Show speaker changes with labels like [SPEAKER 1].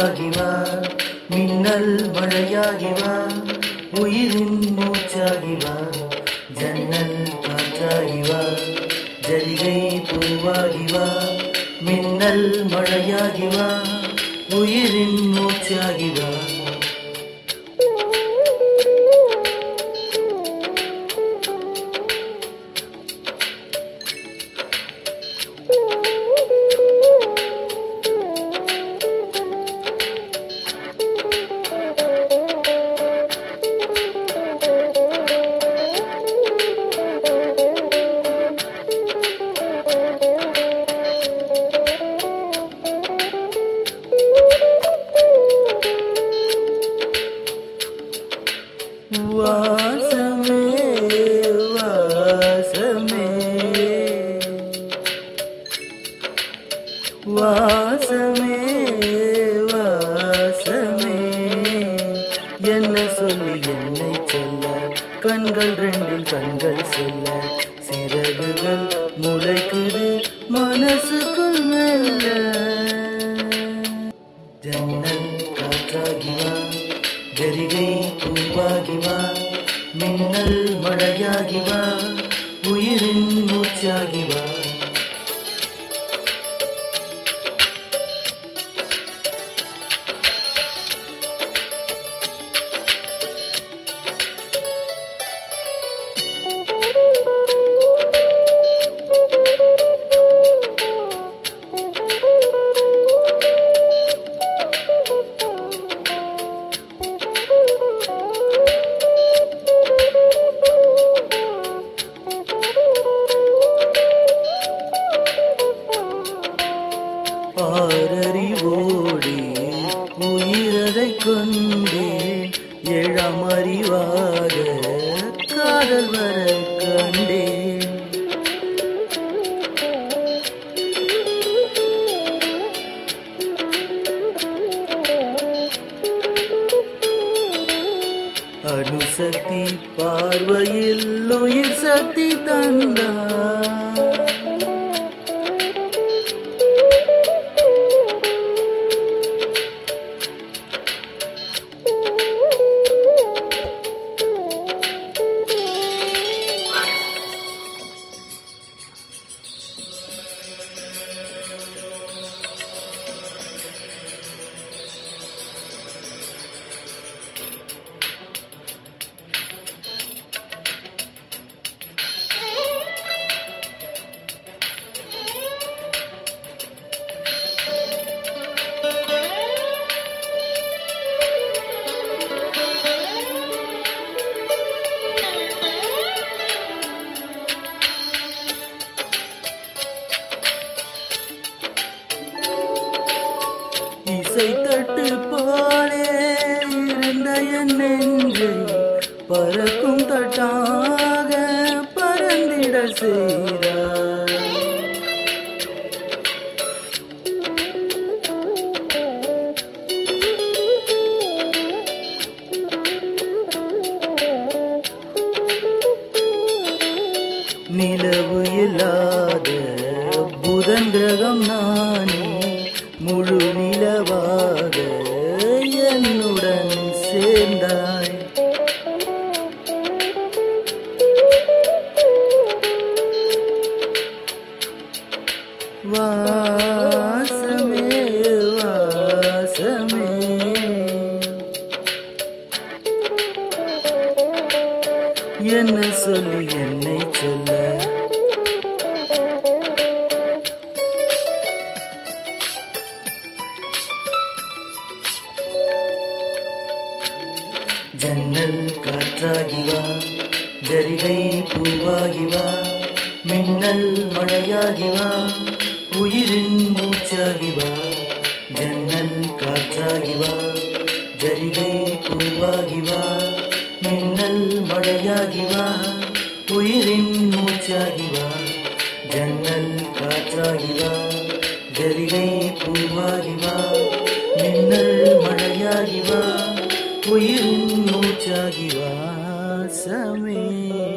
[SPEAKER 1] பூவாகி வா மின்னல் மழையாகி வா உயிரின் மூச்சாகி வா ஜன்னல் காற்றாகி வா ஜரிகை பூவாகி வா மின்னல் மழையாகி வா உயிரின் மூச்சாகி வா வாசமே வாசமே வாசமே வாசமே என்ன சொல்லி என்னை சொல்ல கண்கள் ரெண்டில் கண்கள் சொல்ல சிறகுகள் முளைக்குது மனசுக்குள் மெல்ல ஜன்னல் காற்றாகி வா ஜரிகை பூவாகி வா மின்னல் மழையாகி வா உயிரின் மூச்சாகி வா ஆறறிவோடி உயிரதை கொண்டே எழமறிவாக காதல் வர கண்டேன் அணுசக்தி பார்வையில் உயிர் சக்தி தந்தார் இசை தட்டு போலே இருந்த என் நெஞ்சை பறக்கும் தட்டாக பறந்திட செய்தார் நிலவு இல்லாத புதன் கிரகம் நானே முழு நிலவாக என்னுடன் சேர்ந்தாய் வாசமே வாசமே என்ன சொல்லி என்னை சொல்ல ஜன்னல் காற்றாகி வா ஜரிகை பூவாகி வா மின்னல் மழையாகி வா உயிரின் மூச்சாகி வா ஜன்னல் காற்றாகி வா ஜரிகை பூவாகி வா மின்னல் மழையாகி வா உயிரின் மூச்சாகி வா ஜன்னல் காற்றாகி வா ஜரிகை பூவாகி வா மின்னல் மழையாகி வா உயிரின் மூச்சாகி வா சமே